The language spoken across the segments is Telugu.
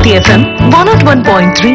City FM 101.3.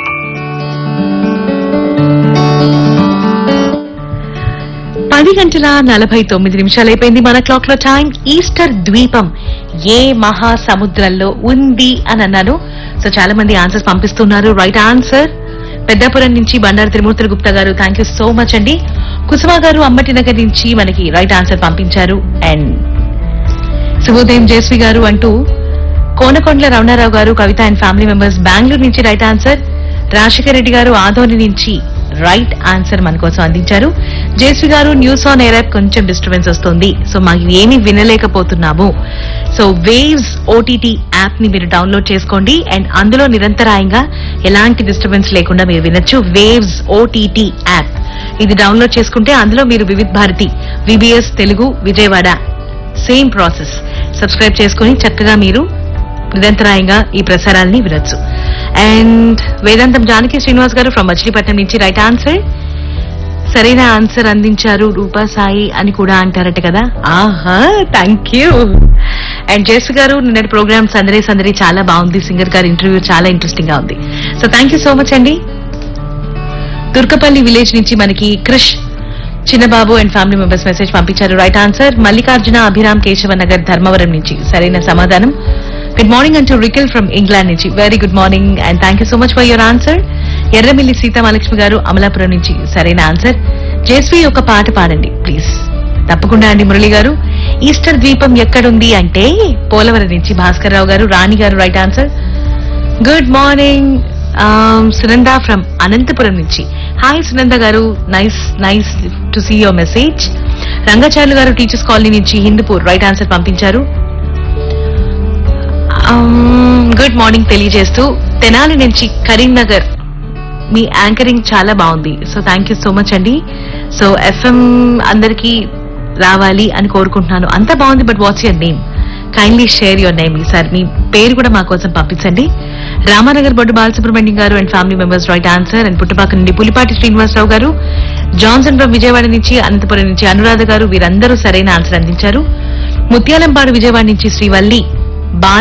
పది గంటల నలభై తొమ్మిది నిమిషాలు అయిపోయింది మన క్లాక్ లో టైం ఈస్టర్ ద్వీపం ఏ మహా సముద్రంలో ఉంది అని అన్నాను సో చాలా మంది ఆన్సర్స్ పంపిస్తున్నారు రైట్ ఆన్సర్ పెద్దాపురం నుంచి బండారు త్రిమూర్తుల గుప్తా గారు థ్యాంక్ యూ సో మచ్ అండి కుసుమ గారు అమ్మటి నగర్ నుంచి మనకి రైట్ ఆన్సర్ పంపించారు అండ్ శుభోదయం జయశ్రీ గారు అంటూ Konakondala Ramanarao garu Kavitha and family members Bengaluru నుంచి రైట్ ఆన్సర్ రాజశేఖర రెడ్డి గారు ఆదోని నుంచి రైట్ ఆన్సర్ మన కోసం అందించారు JC garu news on air app కొంచెం డిస్టర్బెన్స్ వస్తుంది సో మాకు ఏమీ వినలేకపోతున్నాము సో వేవ్స్ ఓటీటీ యాప్ ని మీరు డౌన్లోడ్ చేసుకోండి అండ్ అందులో నిరంతరాయంగా ఎలాంటి డిస్టర్బెన్స్ లేకుండా మీరు వినొచ్చు వేవ్స్ ఓటీటీ యాప్ ఇది డౌన్లోడ్ చేసుకుంటే అందులో మీరు Vividh Bharati VBS Telugu Vijayawada same process subscribe చేసుకుని చక్కగా మీరు నిరంతరాయంగా ఈ ప్రసారాలని వినొచ్చు అండ్ వేదాంతం జానకి శ్రీనివాస్ గారు ఫ్రమ్ మచిలీపట్నం నుంచి రైట్ ఆన్సర్ సరైన ఆన్సర్ అందించారు రూపా సాయి అని కూడా అంటారట కదా ఆహా థ్యాంక్ యూ అండ్ జేసు గారు నిన్నటి ప్రోగ్రామ్ సందడి సందడి చాలా బాగుంది సింగర్ గారి ఇంటర్వ్యూ చాలా ఇంట్రెస్టింగ్ గా ఉంది so thank you so much అండి తుర్కపల్లి విలేజ్ నుంచి మనకి Krish Chinnababu and family members message పంపించారు రైట్ ఆన్సర్ మల్లికార్జున అభిరామ్ కేశవ నగర్ ధర్మవరం నుంచి సరైన సమాధానం గుడ్ మార్నింగ్ అంటూ రికిల్ ఫ్రమ్ ఇంగ్లాండ్ నుంచి very good morning and thank you so much for your answer Erramilli Seethamahalakshmi garu Amalapuram నుంచి సరైన ఆన్సర్ జేస్వి ఒక పాట పాడండి ప్లీజ్ తప్పకుండా అండి మురళి గారు ఈస్టర్ ద్వీపం ఎక్కడుంది అంటే పోలవరం నుంచి భాస్కర్ రావు garu Rani garu right answer good morning Sunanda from Anantapuram నుంచి hi Sunanda garu nice nice to see your message Rangacharyulu garu teachers colony నుంచి హిందూపూర్ రైట్ ఆన్సర్ పంపించారు గుడ్ మార్నింగ్ తెలియజేస్తూ తెనాలి నుంచి కరీంనగర్ మీ యాంకరింగ్ చాలా బాగుంది so thank you so much అండి సో ఎఫ్ఎం అందరికీ రావాలి అని కోరుకుంటున్నాను అంతా బాగుంది but what's your name kindly share your name ఈసారి మీ పేరు కూడా మా కోసం పంపించండి Ramanagar Boddu Balasubrahmanyam garu and family members right answer and Puttapaka నుండి పులిపాటి శ్రీనివాసరావు గారు జాన్సన్ ఫ్రమ్ విజయవాడ నుంచి అనంతపురం నుంచి అనురాధ గారు వీరందరూ సరైన ఆన్సర్ అందించారు ముత్యాలంపాడు విజయవాడ నుంచి శ్రీవల్లి బాల